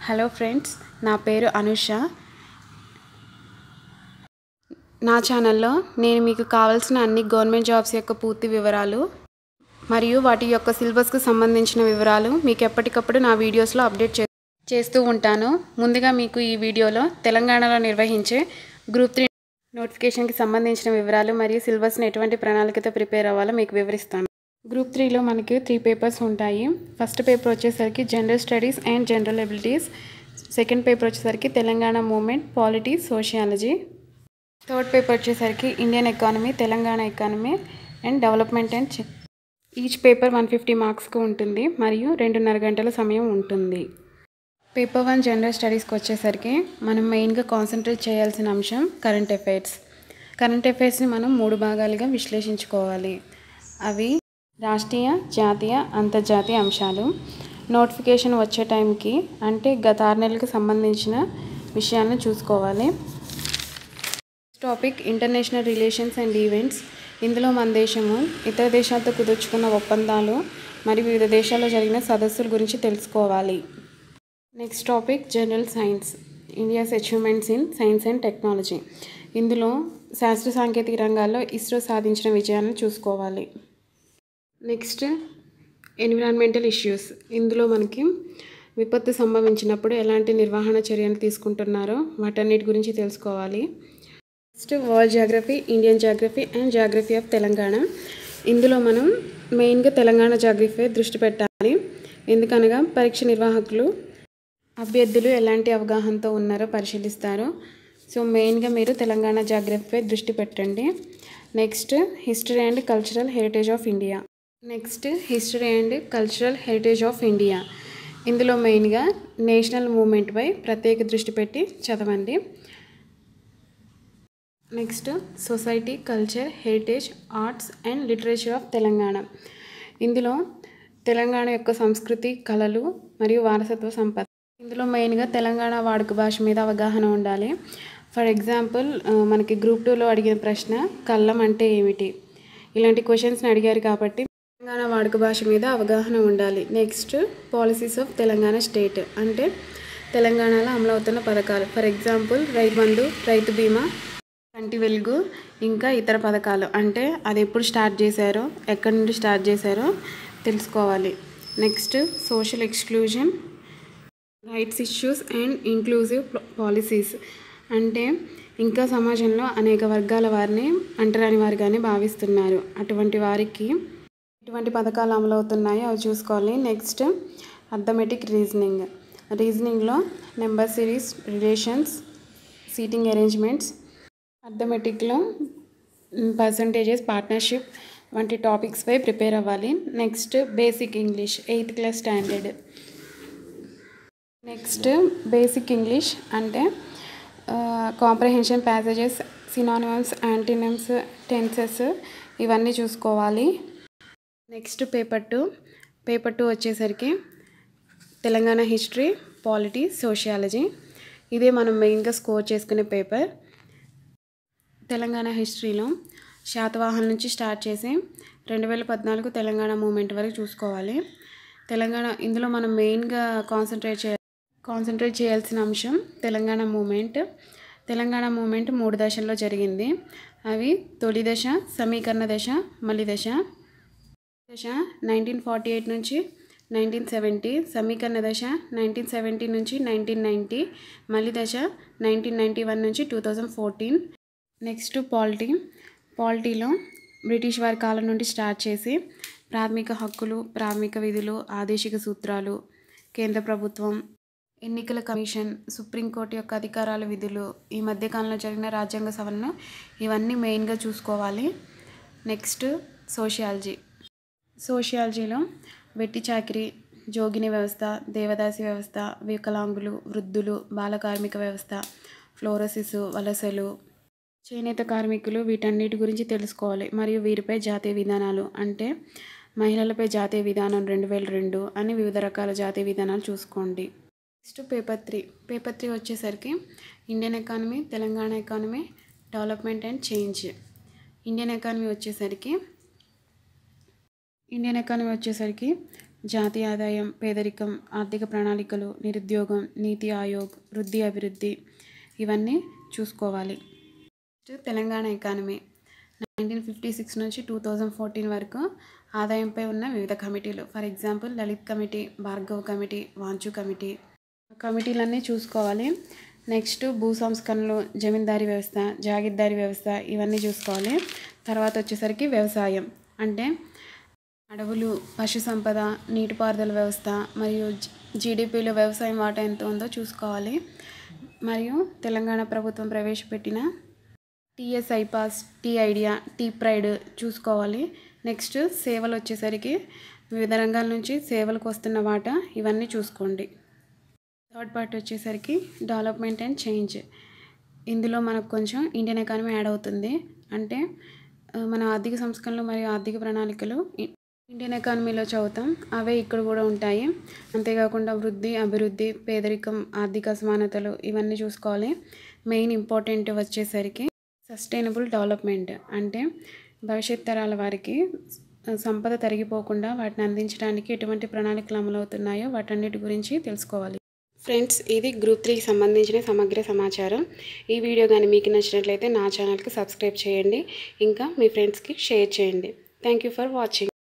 hello friends నా పేరు అనుష నా ఛానల్లో నేను మీకు కావాల్సిన అన్ని గవర్నమెంట్ జాబ్స్ యొక్క పూర్తి వివరాలు మరియు వాటి యొక్క సిలబస్కు సంబంధించిన వివరాలు మీకు ఎప్పటికప్పుడు నా వీడియోస్లో అప్డేట్ చే చేస్తూ ఉంటాను ముందుగా మీకు ఈ వీడియోలో తెలంగాణలో నిర్వహించే గ్రూప్ త్రీ నోటిఫికేషన్కి సంబంధించిన వివరాలు మరియు సిలబస్ని ఎటువంటి ప్రణాళికతో ప్రిపేర్ అవ్వాలో మీకు వివరిస్తాను గ్రూప్ త్రీలో మనకి త్రీ పేపర్స్ ఉంటాయి ఫస్ట్ పేపర్ వచ్చేసరికి general studies and general abilities second paper వచ్చేసరికి Telangana movement polity sociology third paper వచ్చేసరికి Indian economy Telangana economy and development and each paper one fifty మార్క్స్కి ఉంటుంది మరియు రెండున్నర గంటల సమయం ఉంటుంది పేపర్ వన్ జనరల్ స్టడీస్కి వచ్చేసరికి మనం మెయిన్గా కాన్సన్ట్రేట్ చేయాల్సిన అంశం కరెంట్ అఫైర్స్ కరెంట్ అఫైర్స్ని మనం మూడు భాగాలుగా విశ్లేషించుకోవాలి అవి రాష్ట్రీయ జాతీయ అంతర్జాతీయ అంశాలు నోటిఫికేషన్ వచ్చే టైంకి అంటే గత ఆరు నెలలకు సంబంధించిన విషయాలను చూసుకోవాలి topic international relations and events ఇందులో మన దేశము ఇతర దేశాలతో కుదుర్చుకున్న ఒప్పందాలు మరియు వివిధ దేశాల్లో జరిగిన సదస్సుల గురించి తెలుసుకోవాలి next topic general science India's achievements in science and technology ఇందులో శాస్త్ర సాంకేతిక రంగాల్లో ఇస్రో సాధించిన విజయాలను చూసుకోవాలి నెక్స్ట్ ఎన్విరాన్మెంటల్ ఇష్యూస్ ఇందులో మనకి విపత్తు సంభవించినప్పుడు ఎలాంటి నిర్వహణ చర్యలు తీసుకుంటున్నారో వాటన్నిటి గురించి తెలుసుకోవాలి next world geography Indian geography and geography of Telangana ఇందులో మనం మెయిన్గా తెలంగాణ జాగ్రఫీ దృష్టి పెట్టాలి ఎందుకనగా పరీక్ష నిర్వాహకులు అభ్యర్థులు ఎలాంటి అవగాహనతో ఉన్నారో పరిశీలిస్తారు సో మెయిన్గా మీరు తెలంగాణ జాగ్రఫీపై దృష్టి పెట్టండి next history and cultural heritage of India next history and cultural heritage of India ఇందులో మెయిన్గా నేషనల్ మూమెంట్పై ప్రత్యేక దృష్టి పెట్టి చదవండి next society culture heritage arts and literature of Telangana ఇందులో తెలంగాణ యొక్క సంస్కృతి కళలు మరియు వారసత్వ సంపద ఇందులో మెయిన్గా తెలంగాణ వాడుక భాష మీద అవగాహన ఉండాలి ఫర్ ఎగ్జాంపుల్ మనకి గ్రూప్ టూలో అడిగిన ప్రశ్న కళ్ళం అంటే ఏమిటి ఇలాంటి క్వశ్చన్స్ని అడిగారు కాబట్టి తెలంగాణ వాడుక భాష మీద అవగాహన ఉండాలి next policies of Telangana state అంటే తెలంగాణలో అమలవుతున్న పథకాలు ఫర్ ఎగ్జాంపుల్ రైతు బంధు రైతు బీమా కంటి వెలుగు ఇంకా ఇతర పథకాలు అంటే అది ఎప్పుడు స్టార్ట్ చేశారో ఎక్కడి నుండి స్టార్ట్ చేశారో తెలుసుకోవాలి next social exclusion rights issues and inclusive policies అంటే ఇంకా సమాజంలో అనేక వర్గాల వారిని అంటరాని వారిగానే భావిస్తున్నారు అటువంటి వారికి ఎటువంటి పథకాలు అమలవుతున్నాయో అవి చూసుకోవాలి నెక్స్ట్ అథమెటిక్ రీజనింగ్ రీజనింగ్లో number series relations seating arrangements అథమెటిక్లో పర్సంటేజెస్ పార్ట్నర్షిప్ వంటి టాపిక్స్పై ప్రిపేర్ అవ్వాలి next basic English eighth class standard next basic English అంటే comprehension passages synonyms antonyms tenses ఇవన్నీ చూసుకోవాలి next paper two paper two వచ్చేసరికి తెలంగాణ హిస్టరీ పాలిటీ సోషియాలజీ ఇదే మనం మెయిన్గా స్కోర్ చేసుకునే పేపర్ తెలంగాణ హిస్టరీలో శాతవాహన నుంచి స్టార్ట్ చేసి రెండు వేల పద్నాలుగు తెలంగాణ మూమెంట్ వరకు చూసుకోవాలి తెలంగాణ ఇందులో మనం మెయిన్గా కాన్సన్ట్రేట్ చే కాన్సన్ట్రేట్ చేయాల్సిన అంశం తెలంగాణ మూమెంట్ తెలంగాణ మూమెంట్ మూడు దశల్లో జరిగింది అవి తొలి దశ సమీకరణ దశ మలి దశ దశ నైన్టీన్ ఫార్టీ ఎయిట్ నుంచి నైన్టీన్ సెవెంటీ సమీకరణ దశ నైన్టీన్ సెవెంటీ నుంచి నైన్టీన్ నైంటీ మలి దశ నైన్టీన్ నైంటీ వన్ నుంచి two thousand fourteen next polity పాలిటీలో బ్రిటిష్ వారి కాలం నుండి స్టార్ట్ చేసి ప్రాథమిక హక్కులు ప్రాథమిక విధులు ఆదేశిక సూత్రాలు కేంద్ర ప్రభుత్వం ఎన్నికల కమిషన్ సుప్రీంకోర్టు యొక్క అధికారాల విధులు ఈ మధ్యకాలంలో జరిగిన రాజ్యాంగ సవరణ ఇవన్నీ మెయిన్గా చూసుకోవాలి నెక్స్ట్ సోషియాలజీ సోషియాలజీలో వెట్టి చాకిరి జోగిని వ్యవస్థ దేవదాసి వ్యవస్థ వికలాంగులు వృద్ధులు బాల కార్మిక వ్యవస్థ ఫ్లోరసిస్ వలసలు చేనేత కార్మికులు వీటన్నిటి గురించి తెలుసుకోవాలి మరియు వీరిపై జాతీయ విధానాలు అంటే మహిళలపై జాతీయ విధానం రెండు వేల రెండు అని వివిధ రకాల జాతీయ విధానాలు చూసుకోండి next paper three paper three వచ్చేసరికి Indian economy Telangana economy development and change Indian economy వచ్చేసరికి ఇండియన్ ఎకానమీ వచ్చేసరికి జాతీయ ఆదాయం పేదరికం ఆర్థిక ప్రణాళికలు నిరుద్యోగం నీతి ఆయోగ్ వృద్ధి అభివృద్ధి ఇవన్నీ చూసుకోవాలి next Telangana economy nineteen fifty six నుంచి టూ థౌజండ్ ఫోర్టీన్ వరకు ఆదాయంపై ఉన్న వివిధ కమిటీలు for example Lalit committee Bhargav committee Vanchoo committee కమిటీలన్నీ చూసుకోవాలి నెక్స్ట్ భూ సంస్కరణలు జమీందారీ వ్యవస్థ జాగీర్దారీ వ్యవస్థ ఇవన్నీ చూసుకోవాలి తర్వాత వచ్చేసరికి వ్యవసాయం అంటే అడవులు పశు సంపద నీటిపారుదల వ్యవస్థ మరియు జీడిపిలో వ్యవసాయం వాటా ఎంత ఉందో చూసుకోవాలి మరియు తెలంగాణ ప్రభుత్వం ప్రవేశపెట్టిన TS iPASS T idea T pride చూసుకోవాలి నెక్స్ట్ సేవలు వచ్చేసరికి వివిధ రంగాల నుంచి సేవలకు వస్తున్న వాటా ఇవన్నీ చూసుకోండి థర్డ్ పార్ట్ వచ్చేసరికి డెవలప్మెంట్ అండ్ చేంజ్ ఇందులో మనకు కొంచెం ఇండియన్ ఎకానమీ యాడ్ అవుతుంది అంటే ఆ, మన ఆర్థిక సంస్కరణలు మరియు ఆర్థిక ప్రణాళికలు ఇ- ఇండియన్ ఎకానమీలో చదువుతాం అవే ఇక్కడ కూడా ఉంటాయి అంతేకాకుండా వృద్ధి అభివృద్ధి పేదరికం ఆర్థిక అసమానతలు ఇవన్నీ చూసుకోవాలి మెయిన్ ఇంపార్టెంట్ వచ్చేసరికి సస్టైనబుల్ డెవలప్మెంట్ అంటే భవిష్యత్ తరాల వారికి సంపద తరిగిపోకుండా వాటిని అందించడానికి ఎటువంటి ప్రణాళికలు అమలవుతున్నాయో వాటన్నిటి గురించి తెలుసుకోవాలి ఫ్రెండ్స్ ఇది గ్రూప్ త్రీకి సంబంధించిన సమగ్ర సమాచారం ఈ వీడియో కానీ మీకు నచ్చినట్లయితే నా ఛానల్కి సబ్స్క్రైబ్ చేయండి ఇంకా మీ ఫ్రెండ్స్కి షేర్ చేయండి థ్యాంక్ యూ ఫర్ వాచింగ్